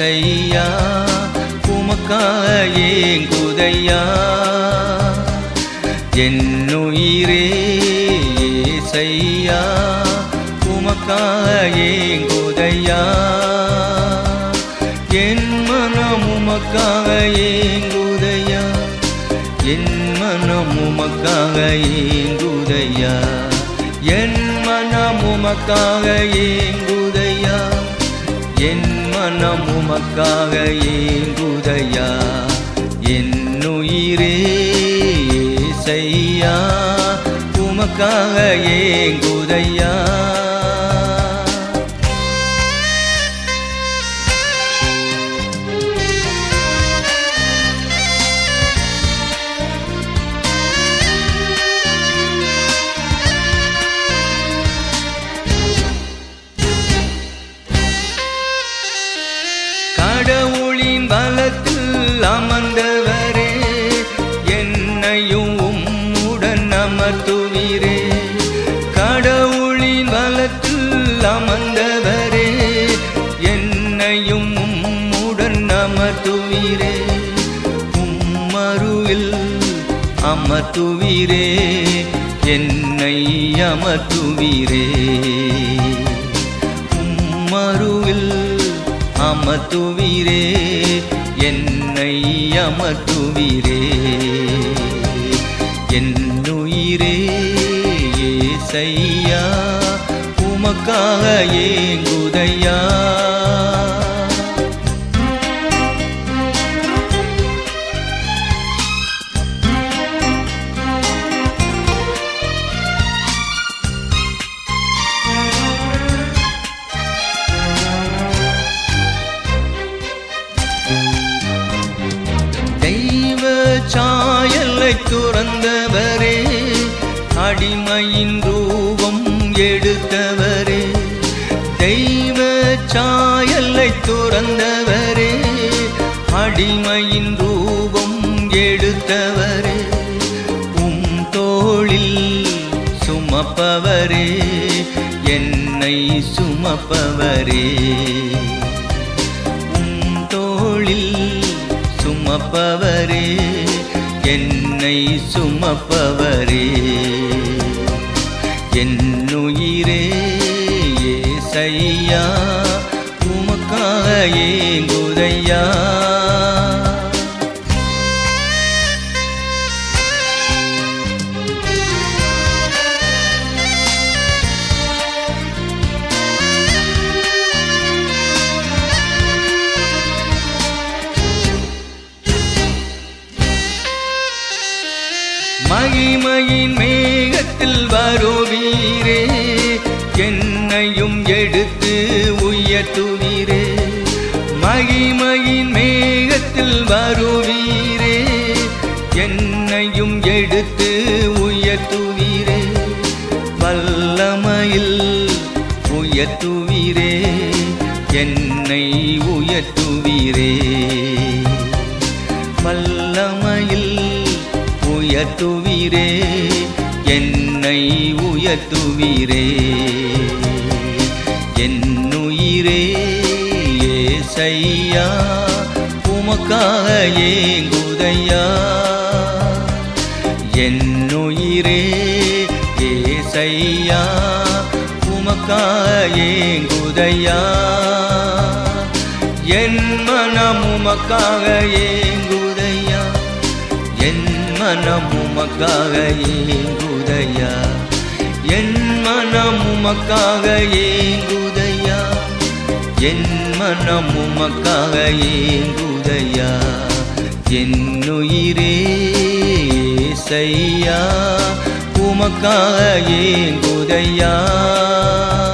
ஏசையா உமக்காக ஏங்குதையா என்னுயிரே ஏசையா உமக்காக ஏங்குதையா என் மனம் உமக்காக ஏங்குதையா என் மனம் உமக்காக ஏங்குதையா என் மனம் உமக்காக ஏங்குதையா என் மனம் உமக்காக ஏங்குதையா என்னுயிரே ஏசையா உமக்காக ஏங்குதையா கடவுளின் பலத்தில் அமர்ந்தவரே என்னையும் உம்முடன் அமர்த்துவீரே கடவுளின் பலத்தில் அமர்ந்தவரே என்னையும் உம்முடன் அமர்த்துவீரே உம்மருவில் அமர்த்துவீரே என்னை அமர்த்துவீரே உம்மருவில் அமர்த்துவீரே என்னை அமர்த்துவீரே என்னுயிரே ஏசையா உமக்காக ஏங்குதையா தெய்வ சாயலை துறந்தவரே அடிமையின் ரூபம் எடுத்தவரே தெய்வ சாயலை துறந்தவரே அடிமையின் ரூபம் எடுத்தவரே உம் தோளில் சுமப்பவரே என்னை சுமப்பவரே உம் தோளில் சுமப்பவரே என்னை சுமப்பவரே என்னுயிரே ஏசையா உமக்காக ஏங்குதையா மகிமையின் மேகத்தில் வருவீரே என்னையும் எடுத்து உயர்த்துவீரே மகிமையின் மேகத்தில் வருவீரே என்னையும் எடுத்து உயர்த்துவீரே வல்லமையில் உயர்த்துவீரே என்னை உயர்த்துவீரே வல்லமையில் உயர்த்துவீரே என்னை உயர்த்துவீரே என்னுயிரே ஏசையா உமக்காக ஏங்குதையா என்னுயிரே ஏசையா உமக்காக ஏங்குதையா என் மனம் உமக்காக ஏங்குதையா என் மனம் உமக்காக ஏங்குதையா என் மனம் உமக்காக ஏங்குதையா என் மனம் உமக்காக ஏங்குதையா என்னுயிரே ஏசையா உமக்காக ஏங்குதையா